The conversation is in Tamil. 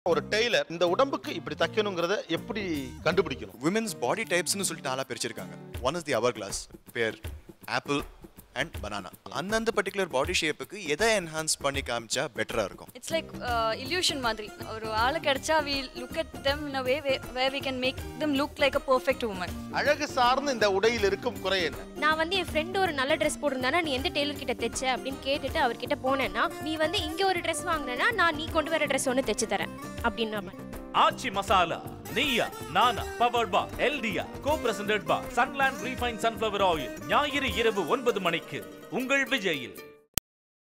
ஒரு டெய்லர் இந்த உடம்புக்கு இப்படி தைக்கணுங்கிறத எப்படி கண்டுபிடிக்கணும் விமென்ஸ் பாடி டைப்ஸ்னு சொல்லிட்டு நாலா பிரிச்சிருக்காங்க one is the hourglass pear apple and banana அந்தந்த பர்டிகுலர் பாடி ஷேப்புக்கு எதை என்ஹான்ஸ் பண்ணி காமிச்சா பெட்டரா இருக்கும் இட்ஸ் லைக் இல்யூஷன் மாதிரி ஒரு ஆளு கிடைச்சா we look at them in a way way we can make them look like a perfect woman அழகு சார்ந்து இந்த உடையில் இருக்கும் குறை என்ன நான் வந்து என் ஃப்ரெண்டு ஒரு நல்ல ட்ரெஸ் போட்டிருந்தானா நீ எந்த டெய்லர் கிட்ட தைச்ச அப்படின்னு கேட்டுட்டு அவர்கிட்ட போனேன்னா நீ வந்து இங்க ஒரு ட்ரெஸ் வாங்கினா நான் நீ கொண்டு வர ட்ரெஸ் ஒன்று தைச்சு தரேன் அப்படின்னு நான் பண்ணேன். ஆச்சி மசாலா நெய்யா நானா பவர்ட் பா எல்டியா co presented by Sunland refined sunflower oil ஞாயிறு இரவு ஒன்பது மணிக்கு உங்கள் விஜயில்